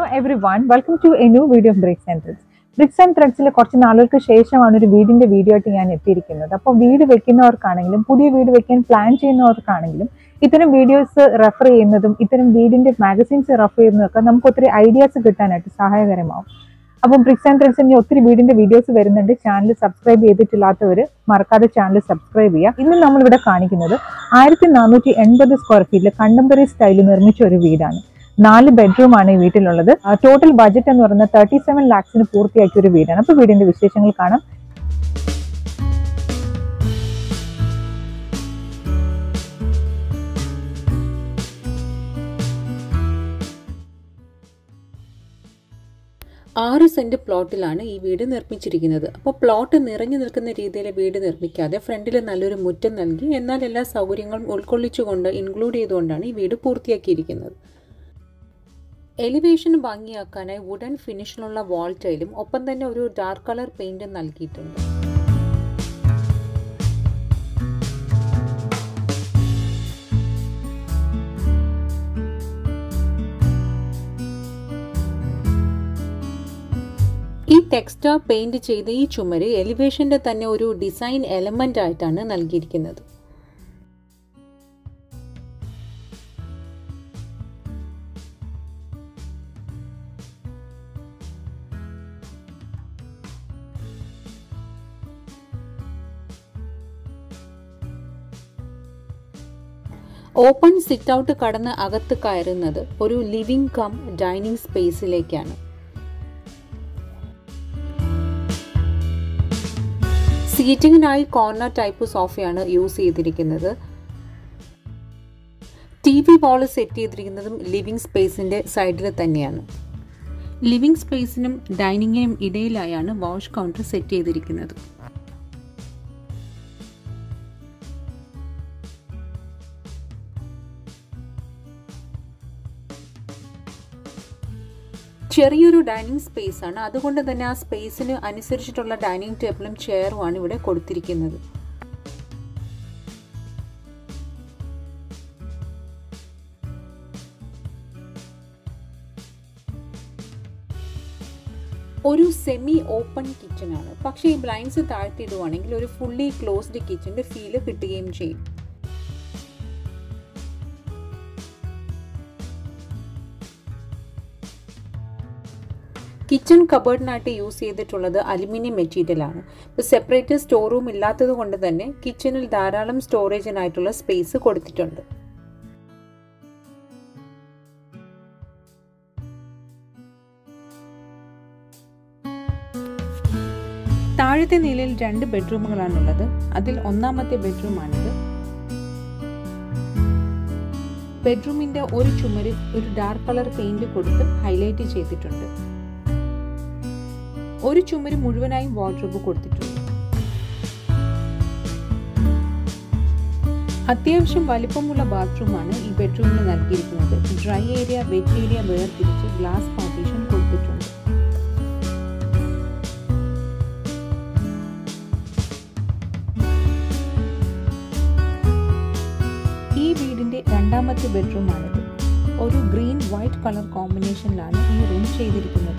every everyone welcome to a new video of Bricks and Threads Bricks and ത്രെഡ്സിൽ കുറച്ച് നാളുകൾക്ക് ശേഷമാണ് ഒരു വീടിന്റെ വീഡിയോ ആയിട്ട് ഞാൻ എത്തിയിരിക്കുന്നത് അപ്പോൾ വീട് വെക്കുന്നവർക്കാണെങ്കിലും പുതിയ വീട് വെക്കാൻ പ്ലാൻ ചെയ്യുന്നവർക്കാണെങ്കിലും ഇത്തരം വീഡിയോസ് റെഫർ ചെയ്യുന്നതും ഇത്തരം വീടിന്റെ മാഗസീൻസ് റെഫർ ചെയ്യുന്നതൊക്കെ നമുക്ക് ഒത്തിരി ഐഡിയാസ് കിട്ടാനായിട്ട് സഹായകരമാവും അപ്പം ബ്രിക്സ് ആൻഡ് ത്രെഡ്സ് ഇനി ഒത്തിരി വീടിന്റെ വീഡിയോസ് വരുന്നുണ്ട് ചാനൽ സബ്സ്ക്രൈബ് ചെയ്തിട്ടില്ലാത്തവർ മറക്കാതെ ചാനൽ സബ്സ്ക്രൈബ് ചെയ്യുക ഇന്ന് നമ്മളിവിടെ കാണിക്കുന്നത് ആയിരത്തി നാനൂറ്റി എൺപത് സ്ക്വയർ ഫീറ്റിൽ കണ്ടംപററി സ്റ്റൈലിൽ നിർമ്മിച്ച ഒരു വീടാണ് നാല് ബെഡ്റൂം ആണ് ഈ വീട്ടിലുള്ളത് ടോട്ടൽ ബഡ്ജറ്റ് എന്ന് പറയുന്നത് തേർട്ടി സെവൻ ലാക്സിന് പൂർത്തിയാക്കിയ ഒരു വീടാണ് അപ്പൊ വീടിന്റെ വിശേഷങ്ങൾ കാണാം ആറ് സെന്റ് പ്ലോട്ടിലാണ് ഈ വീട് നിർമ്മിച്ചിരിക്കുന്നത് അപ്പോൾ പ്ലോട്ട് നിറഞ്ഞു നിൽക്കുന്ന രീതിയിൽ വീട് നിർമ്മിക്കാതെ ഫ്രണ്ടിൽ നല്ലൊരു മുറ്റം നൽകി എന്നാൽ എല്ലാ സൗകര്യങ്ങളും ഉൾക്കൊള്ളിച്ചുകൊണ്ട് ഇൻക്ലൂഡ് ചെയ്തുകൊണ്ടാണ് ഈ വീട് പൂർത്തിയാക്കിയിരിക്കുന്നത് എലിവേഷൻ ഭംഗിയാക്കാനായി വുഡൻ ഫിനിഷിലുള്ള വാൾ ടൈലും ഒപ്പം തന്നെ ഒരു ഡാർക്ക് കളർ പെയിന്റും നൽകിയിട്ടുണ്ട് ഈ ടെക്സ്റ്റർ പെയിന്റ് ചെയ്ത ഈ ചുമര് എലിവേഷന്റെ തന്നെ ഒരു ഡിസൈൻ എലമെന്റ് ആയിട്ടാണ് നൽകിയിരിക്കുന്നത് ഓപ്പൺ സിറ്റ് ഔട്ട് കടന്ന് അകത്ത് കയറുന്നത് ഒരു ലിവിംഗ് കം ഡൈനിങ് സ്പേസിലേക്കാണ് സീറ്റിങ്ങിനായി കോർണർ ടൈപ്പ് സോഫയാണ് യൂസ് ചെയ്തിരിക്കുന്നത് ടി വി വാള് സെറ്റ് ചെയ്തിരിക്കുന്നതും ലിവിംഗ് സ്പേസിന്റെ സൈഡിൽ തന്നെയാണ് ലിവിംഗ് സ്പേസിനും ഡൈനിങ്ങിനും ഇടയിലായാണ് വാഷ് കൗണ്ടർ സെറ്റ് ചെയ്തിരിക്കുന്നത് ചെറിയൊരു ഡൈനിങ് സ്പേസ് ആണ് അതുകൊണ്ട് തന്നെ ആ സ്പേസിന് അനുസരിച്ചിട്ടുള്ള ഡൈനിങ് ടേബിളും ചെയറുമാണ് ഇവിടെ കൊടുത്തിരിക്കുന്നത് ഒരു സെമി ഓപ്പൺ കിച്ചൺ ആണ് പക്ഷേ ഈ ബ്ലൈൻഡ്സ് താഴ്ത്തിയിടുവാണെങ്കിൽ ഒരു ഫുള്ളി ക്ലോസ്ഡ് കിച്ചന്റെ ഫീല് കിട്ടുകയും ചെയ്യും കിച്ചൺ കബേർഡിനായിട്ട് യൂസ് ചെയ്തിട്ടുള്ളത് അലുമിനിയം മെറ്റീരിയലാണ് ഇപ്പോൾ സെപ്പറേറ്റ് സ്റ്റോർ റൂം ഇല്ലാത്തത് കൊണ്ട് തന്നെ കിച്ചണിൽ ധാരാളം സ്റ്റോറേജിനായിട്ടുള്ള സ്പേസ് കൊടുത്തിട്ടുണ്ട് താഴത്തെ നിലയിൽ രണ്ട് ബെഡ്റൂമുകളാണുള്ളത് അതിൽ ഒന്നാമത്തെ ബെഡ്റൂമാണിത് ബെഡ്റൂമിന്റെ ഒരു ചുമര് ഒരു ഡാർക്ക് കളർ പെയിന്റ് കൊടുത്ത് ഹൈലൈറ്റ് ചെയ്തിട്ടുണ്ട് ഒരു ചുമര് മുഴുവനായും വാർഡ്രോബ് കൊടുത്തിട്ടുണ്ട് അത്യാവശ്യം വലിപ്പമുള്ള ബാത്റൂമാണ് ഈ ബെഡ്റൂമിന് നൽകിയിരിക്കുന്നത് ഡ്രൈ ഏരിയ വെറ്റ് ഏരിയ വേർതിരിച്ച് ഗ്ലാസ് പാർട്ടീഷൻ കൊടുത്തിട്ടുണ്ട് ഈ വീടിന്റെ രണ്ടാമത്തെ ബെഡ്റൂമാണിത് ഒരു ഗ്രീൻ വൈറ്റ് കളർ കോമ്പിനേഷനിലാണ് ഈ റൂം ചെയ്തിരിക്കുന്നത്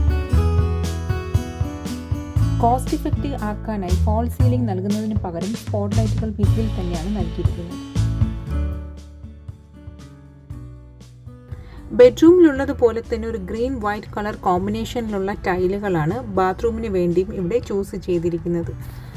കോസ്റ്റ് ഇഫക്റ്റീവ് ആക്കാനായി ഫോൾ സീലിംഗ് നൽകുന്നതിന് പകരം സ്പോട്ട് ലൈറ്റുകൾ ഭിത്തിയിൽ തന്നെയാണ് നൽകിയിരിക്കുന്നത് ബെഡ്റൂമിലുള്ളതുപോലെ തന്നെ ഒരു ഗ്രീൻ വൈറ്റ് കളർ കോമ്പിനേഷനിലുള്ള ടൈലുകളാണ് ബാത്റൂമിന് വേണ്ടിയും ഇവിടെ ചൂസ് ചെയ്തിരിക്കുന്നത്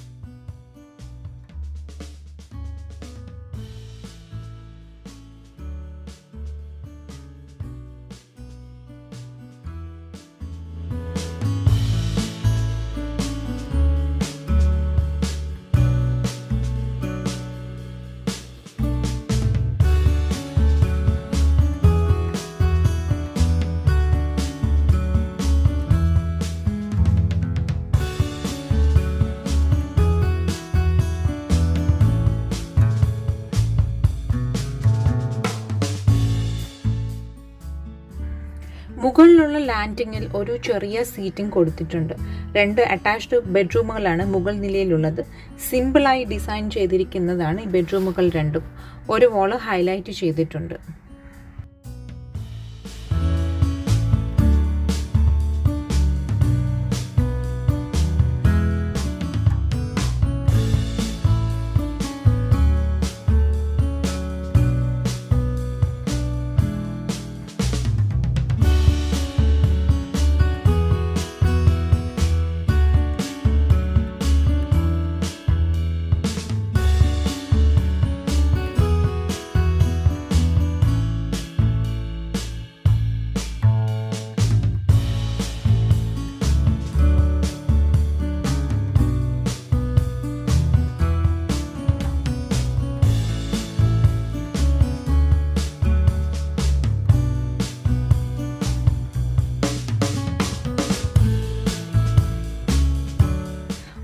മുകളിലുള്ള ലാൻഡിങ്ങിൽ ഒരു ചെറിയ സീറ്റിംഗ് കൊടുത്തിട്ടുണ്ട് രണ്ട് അറ്റാച്ച്ഡ് ബെഡ്റൂമുകളാണ് മുകൾ നിലയിലുള്ളത് സിമ്പിളായി ഡിസൈൻ ചെയ്തിരിക്കുന്നതാണ് ഈ ബെഡ്റൂമുകൾ രണ്ടും ഒരു വാള് ഹൈലൈറ്റ് ചെയ്തിട്ടുണ്ട്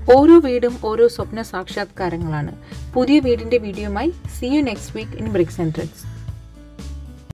ഓരോ വീടും ഓരോ സ്വപ്ന സാക്ഷാത്കാരങ്ങളാണ് പുതിയ വീടിന്റെ വീഡിയോയുമായി see you next week in Bricks and threads